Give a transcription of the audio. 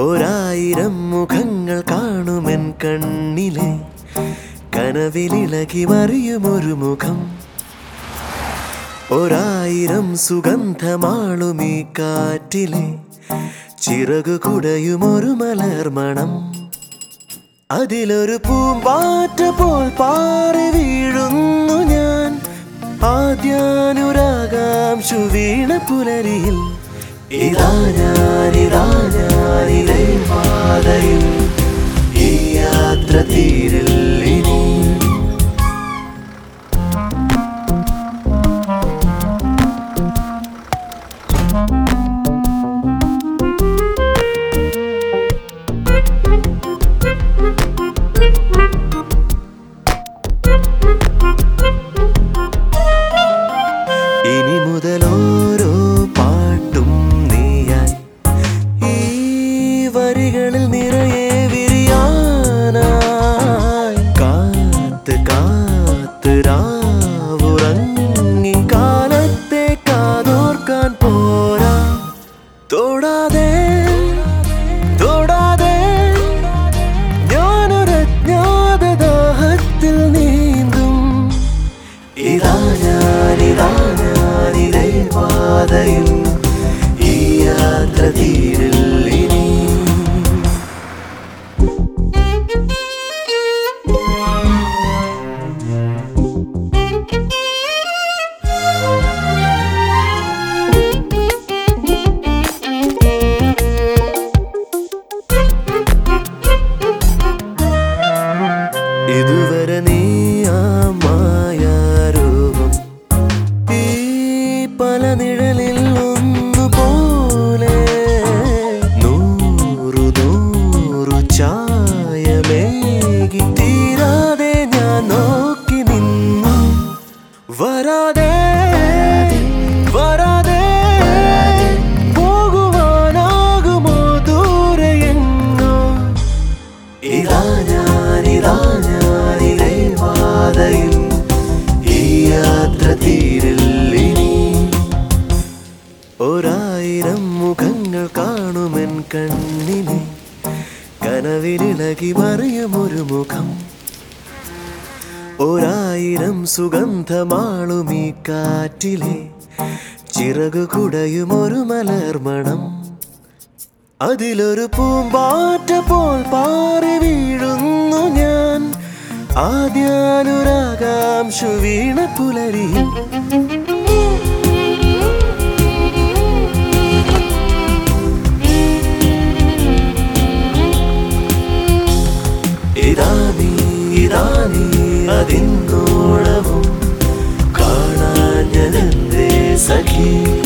ഒരായിരം മുഖങ്ങൾ കാണുമെൻ കണ്ണിലെ കനവിലിളകി മറിയുമൊരു മുഖം ഒരായിരം സുഗന്ധമാളും ഈ കാറ്റിലെ ചിറകു കുടയുമൊരു മലർമണം അതിലൊരു പൂമ്പാറ്റ പോൽ പാറി വീഴുന്നു ഞാൻ ആദ്യാനുരാഗാംശു വീണ പുലരിയിൽ ഇതാ ഞാൻ ഇതാ ഞാൻ ഇതേ പാതയിൽ ഈ യാത്ര തീരില്ലിനി ഇനി മുതൽ ഓരോ പാട്ടും നീയായി ഈ വരികളിൽ നിറയെ വിരിയാനായി കാത്ത് കാത്ത് രാവുറങ്ങി കാലത്തെ കാതോർക്കാൻ പോരാ തൊടാതെ തൊടാതെ ഞാനൊരജ്ഞാത ദാഹത്തിൽ നീന്തും ഇതാ ഞാൻ ഇതാ ഞാൻ ഇതേ പാതയിൽ ഈ യാത്ര തീരില്ലിനി ഇതുവരെ നീ ആ മായാരൂപം ഈ പല നിഴലിൽ ഒന്നുപോലെ നൂറു നൂറു ചായമേകി തീരാതെ ഞാൻ നോക്കി നിന്നു വരാതെ വരാതെ പോകുവാനാകുമോ ദൂരെ എങ്ങോ ഇതാ ഞാൻ ഇതാ ഞാൻ ഇതേ പാതയിൽ ഈ യാത്ര തീരില്ലിനി ഒരായിരം മുഖങ്ങൾ കാണുമെൻ കണ്ണിനെ കനവിലിളകി മറിയുമൊരു മുഖം ഒരായിരം സുഗന്ധമാളും ഈ കാറ്റിലെ ചിറകു കുടയുമൊരു മലർമണം അതിലൊരു പൂമ്പാറ്റ പോൽ പാറി വീഴുന്നു ഞാൻ ആദ്യാനുരാഗാംശു വീണ പുലരി ഇതാ നീ ഇതാ നീ അതിന്നോളവും കാണാൻ ഞാനെന്തേ സഖി